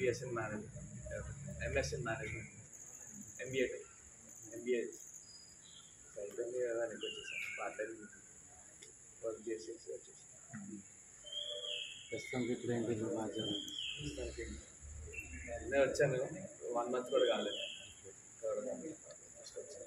BS in management MS in management MBA MBA అయిపోయింది కదా అని వచ్చేసాను పార్ట్ టైం వర్క్ చేసేసి వచ్చేసాను ప్రస్తుతానికి ఇప్పుడు ఏంటి బాధ్యత నేను వచ్చాను వన్ మంత్ కూడా కాలేదు Just వచ్చాను.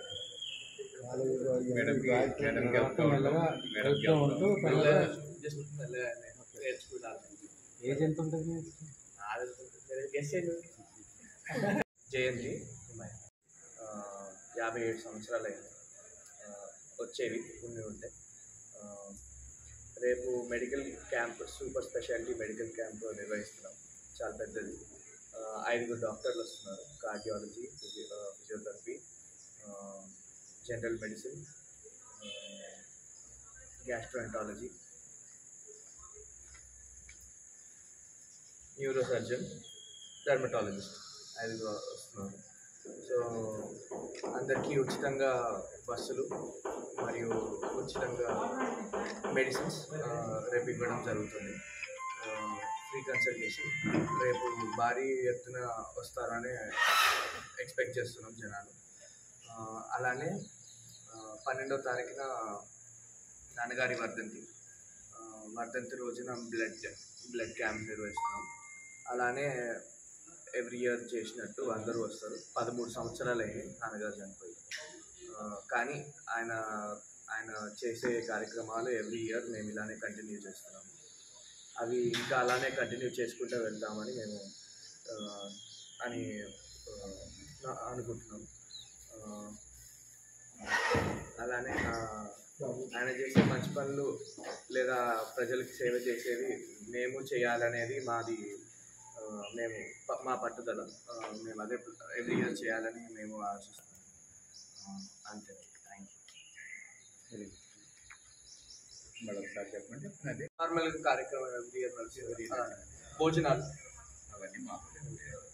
మేడంకి మేడంకి వెళ్తూ మెల్లగా ఉంటాం. మేడంకి వెళ్తూ ఉంటూ వెళ్తాం. మెల్లగా జస్ట్ మెల్లగా నేర్చుకున్నాను ఏజ్ ఎంత ఉంటుంది గెస్ జయంతి అమ్మాయి. ఆ, యాభై ఏడు సంవత్సరాలు అయింది ఆ, వచ్చేవి ఉండి ఉంటే ఆ, రేపు medical camp super speciality medical camp నిర్వహిస్తున్నాం చాలా పెద్దది ఆ, ఐదుగురు డాక్టర్లు వస్తున్నారు cardiology physiotherapy general medicine gastroenterology neuro surgeon dermatologist ఐదుగురు వస్తున్నారు సో అందరికీ ఉచితంగా బస్సులు మరియు ఉచితంగా మెడిసిన్స్ ఆ, రేపు ఇవ్వడం జరుగుతుంది ఫ్రీ కన్సల్టేషన్ రేపు భారీ ఎత్తున వస్తారని ఎక్స్పెక్ట్ చేస్తున్నాం జనాలు ఆ, అలానే ఆ, పన్నెండో తారీఖున నాన్నగారి వర్ధంతి ఆ, వర్ధంతి రోజున బ్లడ్ బ్లడ్ క్యాంప్ నిర్వహిస్తున్నాం అలానే ఎవ్రీ ఇయర్ చేసినట్టు అందరూ వస్తారు పదమూడు సంవత్సరాలు అయ్యాయి నాన్నగారు చనిపోయి ఆ, కానీ ఆయన ఆయన చేసే కార్యక్రమాలు ఎవ్రీ ఇయర్ మేము ఇలానే కంటిన్యూ చేస్తున్నాము అవి ఇంకా అలానే కంటిన్యూ చేసుకుంటూ వెళ్దామని మేము ఆ, అని ఆ, నా- అనుకుంటున్నాం ఆ, అలానే ఆ, ఆయన చేసే మంచి పనులు లేదా ప్రజలకు సేవ చేసేవి మేము చేయాలనేది మాది ఆ, మేము ప- మా పట్టుదల ఆ, మేము అదే ఎవ్రీ ఇయర్ చేయాలని మేము ఆశిస్తున్నాం ఆ, అంతే థ్యాంక్ యూ మేడం ఒకసారి చెప్పండి అదే నార్మల్గా కార్యక్రమం ఎవ్రీ ఇయర్ నడిచేది ఆ, భోజనాలు అవన్నీ మాకు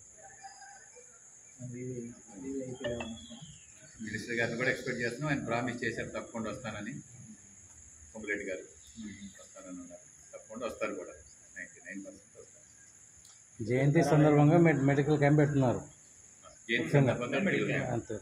మినిస్టర్ గారిని కూడా ఎక్స్పెక్ట్ చేస్తున్నాం ఆయన ప్రామిస్ చేశారు తప్పకుండా వస్తానని కొమ్మిరెడ్డి గారు వస్తానని ఉన్నారు తప్పకుండా వస్తారు కూడా నైంటీ నైన్ పర్సెంట్ వస్తారు జయంతి సందర్భంగా మెడ్ మెడికల్ క్యాంప్ పెట్టున్నారు జయంతి సందర్భంగా మెడికల్ క్యాంప్ అంతే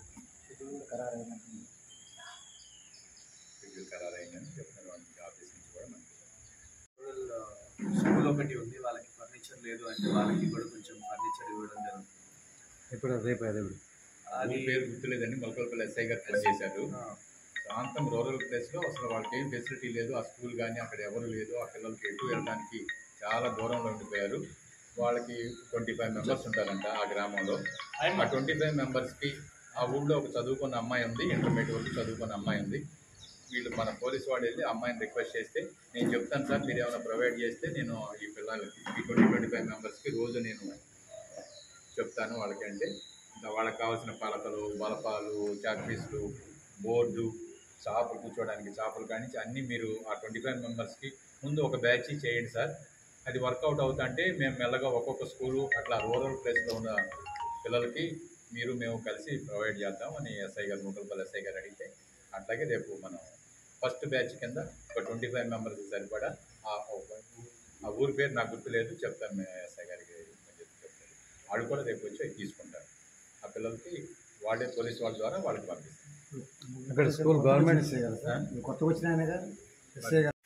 షెడ్యూల్ ఖరారు అయిందని చెప్తున్నారు వాళ్ళకి ఆఫీస్ నుంచి కూడా మనకి రూరల్ స్కూల్ ఒకటి ఉంది వాళ్ళకి ఫర్నిచర్ లేదు అంటే వాళ్ళకి కూడా కొంచెం ఫర్నిచర్ ఇవ్వడం జరుగుతుంది ఇప్పుడు రేపు అదే ఇప్పుడు అది ఊరి పేరు గుర్తులేదండి మొలకల్పల్లి ఎస్ఐ గారు ఫోన్ చేశారు ఆ, ప్రాంతం రూరల్ ప్లేస్లో అసలు వాళ్ళకి ఏం ఫెసిలిటీ లేదు ఆ స్కూల్ కానీ అక్కడ ఎవరు లేదు ఆ పిల్లలకి ఎటు వెళ్ళడానికి చాలా దూరంలో ఉండిపోయారు వాళ్ళకి ట్వంటీ ఫైవ్ మెంబర్స్ ఉంటారంట ఆ గ్రామంలో ఆ ట్వంటీ ఫైవ్ మెంబర్స్కి ఆ ఊళ్ళో ఒక చదువుకున్న అమ్మాయి ఉంది ఇంటర్మీడియట్ వరకు చదువుకున్న అమ్మాయి ఉంది వీళ్ళు మన పోలీస్ వాడు వెళ్ళి అమ్మాయిని రిక్వెస్ట్ చేస్తే నేను చెప్తాను సార్ మీరు ఏమైనా ప్రొవైడ్ చేస్తే నేను ఈ పిల్లలకి ఈ ట్వంటీ ట్వంటీ ఫైవ్ మెంబర్స్కి రోజు నేను చెప్తాను వాళ్ళకి అంటే ఇంకా వాళ్ళకి కావాల్సిన పలకలు బలపాలు చాక్పీసులు బోర్డు చాపలు కూర్చోవడానికి చాపలు కానించి అన్నీ మీరు ఆ ట్వంటీ ఫైవ్ మెంబర్స్కి ముందు ఒక బ్యాచ్ చేయండి సార్ అది వర్కౌట్ అవుతుంటే మేము మెల్లగా ఒక్కొక్క స్కూలు అట్లా రూరల్ ప్లేస్లో ఉన్న పిల్లలకి మీరు మేము కలిసి ప్రొవైడ్ చేద్దాం అని ఎస్ఐ గారు ముక్కలపల్లి ఎస్ఐ గారు అడిగితే అట్లాగే రేపు మనం ఫస్ట్ బ్యాచ్ కింద ఒక ట్వంటీ ఫైవ్ మెంబర్స్ సరిపడా ఆ ఒక- ఆ ఊరి పేరు నాకు గుర్తులేదు చెప్తాను మేము ఎస్ఐ గారికి అని చెప్పి చెప్తాను వాళ్ళు కూడా రేపు వచ్చి అవి తీసుకుంటారు ఆ పిల్లలకి వాళ్ళే పోలీస్ వాళ్ళ ద్వారా వాళ్ళకి పంపిస్తారు ఇక్కడ స్కూల్ గవర్నమెంట్ కొత్తగా వచ్చిన ఆయన కదా ఎస్ఐ గారు